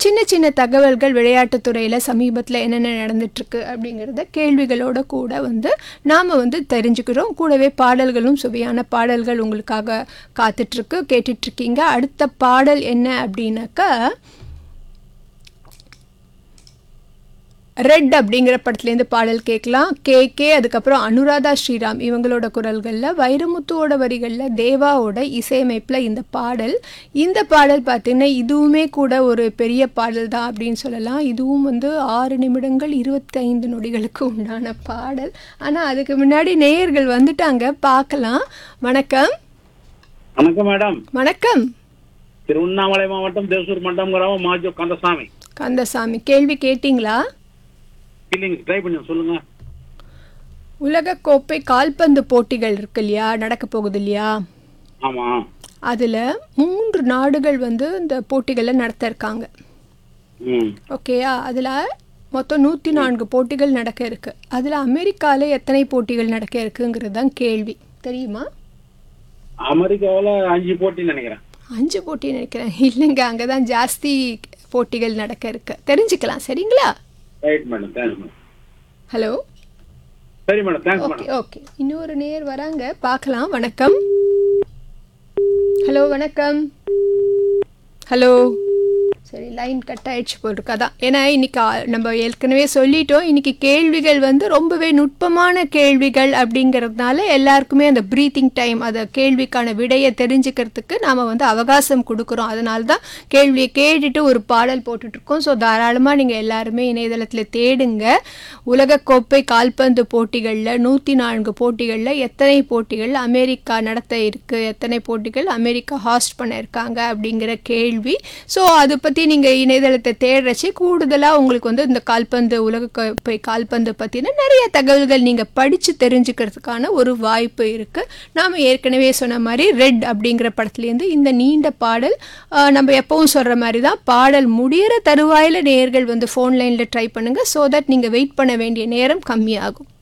சின்ன சின்ன தகவல்கள் விளையாட்டுத் துறையில் சமீபத்தில் என்னென்ன நடந்துட்டுருக்கு அப்படிங்கிறத கேள்விகளோட கூட வந்து நாம் வந்து தெரிஞ்சுக்கிறோம் கூடவே பாடல்களும் சுவையான பாடல்கள் உங்களுக்காக காத்துட்ருக்கு கேட்டுட்ருக்கீங்க அடுத்த பாடல் என்ன அப்படின்னாக்கா ரெட் அப்படிங்கிற படத்துலேருந்து பாடல் கேட்கலாம் கே கே அதுக்கப்புறம் அனுராதா ஸ்ரீராம் இவங்களோட குரல்களில் வைரமுத்துவோட வரிகளில் தேவாவோட இசையமைப்பில் இந்த பாடல் இந்த பாடல் பார்த்திங்கன்னா இதுவுமே கூட ஒரு பெரிய பாடல் தான் அப்படின்னு சொல்லலாம் இதுவும் வந்து ஆறு நிமிடங்கள் இருபத்தைந்து நொடிகளுக்கு உண்டான பாடல் ஆனால் அதுக்கு முன்னாடி நேயர்கள் வந்துட்டாங்க பார்க்கலாம் வணக்கம் வணக்கம் மேடம் வணக்கம் திருவண்ணாமலை மாவட்டம் தேசூர் மண்டம் கிராமம் மாஜோ கந்தசாமி கந்தசாமி கேள்வி கேட்டிங்களா இல்லைங்க ட்ரை பண்ணி சொல்லுங்க உலகக்கோப்பை கால்பந்து போட்டிகள் இருக்கு இல்லையா நடக்க போகுது இல்லையா ஆமா அதில் மூன்று நாடுகள் வந்து இந்த போட்டிகளை நடத்த இருக்காங்க ம் ஓகேயா அதில் மொத்தம் நூற்றி நான்கு போட்டிகள் நடக்க இருக்கு அதில் அமெரிக்காவில் எத்தனை போட்டிகள் நடக்க இருக்குங்கிறது தான் கேள்வி தெரியுமா அமெரிக்காவில் அஞ்சு போட்டி நினைக்கிறேன் அஞ்சு போட்டி நினைக்கிறேன் இல்லைங்க அங்கே தான் ஜாஸ்தி போட்டிகள் நடக்க இருக்கு தெரிஞ்சுக்கலாம் சரிங்களா right madam thanks madam hello சரி madam thanks okay madam okay இன்னொரு நேர் வராங்க பார்க்கலாம் வணக்கம் ஹலோ வணக்கம் ஹலோ சரி லைன் கட் ஆயிடுச்சு போல் இருக்கு அதான் ஏன்னா இன்னைக்கு ஆ- நம்ம ஏற்கனவே சொல்லிட்டோம் இன்னைக்கு கேள்விகள் வந்து ரொம்பவே நுட்பமான கேள்விகள் அப்படிங்கிறதுனால எல்லாருக்குமே அந்த ப்ரீத்திங் டைம் அந்த கேள்விக்கான விடையை தெரிஞ்சுக்கிறதுக்கு நாம் வந்து அவகாசம் கொடுக்குறோம் அதனால தான் கேள்வியை கேட்டுட்டு ஒரு பாடல் போட்டுட்ருக்கோம் ஸோ தாராளமாக நீங்கள் எல்லாருமே இணையதளத்தில் தேடுங்க உலகக்கோப்பை கால்பந்து போட்டிகளில் நூற்றி நான்கு போட்டிகளில் எத்தனை போட்டிகள் அமெரிக்கா நடத்த இருக்கு எத்தனை போட்டிகள் அமெரிக்கா ஹாஸ்ட் பண்ண இருக்காங்க அப்படிங்கிற கேள்வி ஸோ அதை பற்றி நீங்கள் இணையதளத்தை தேடுறச்சு கூடுதலாக உங்களுக்கு வந்து இந்த கால்பந்து உலகக்கோப்பை கால்பந்து பற்றின நிறைய தகவல்கள் நீங்கள் படித்து தெரிஞ்சுக்கிறதுக்கான ஒரு வாய்ப்பு இருக்குது நாம் ஏற்கனவே சொன்ன மாதிரி ரெட் அப்படிங்கிற படத்துலேருந்து இந்த நீண்ட பாடல் ஆஹ், நம்ம எப்பவும் சொல்கிற மாதிரி தான் பாடல் முடியிற தருவாயில் நேர்கள் வந்து ஃபோன் லைனில் ட்ரை பண்ணுங்கள் ஸோ தட் நீங்கள் வெயிட் பண்ண வேண்டிய நேரம் கம்மியாகும்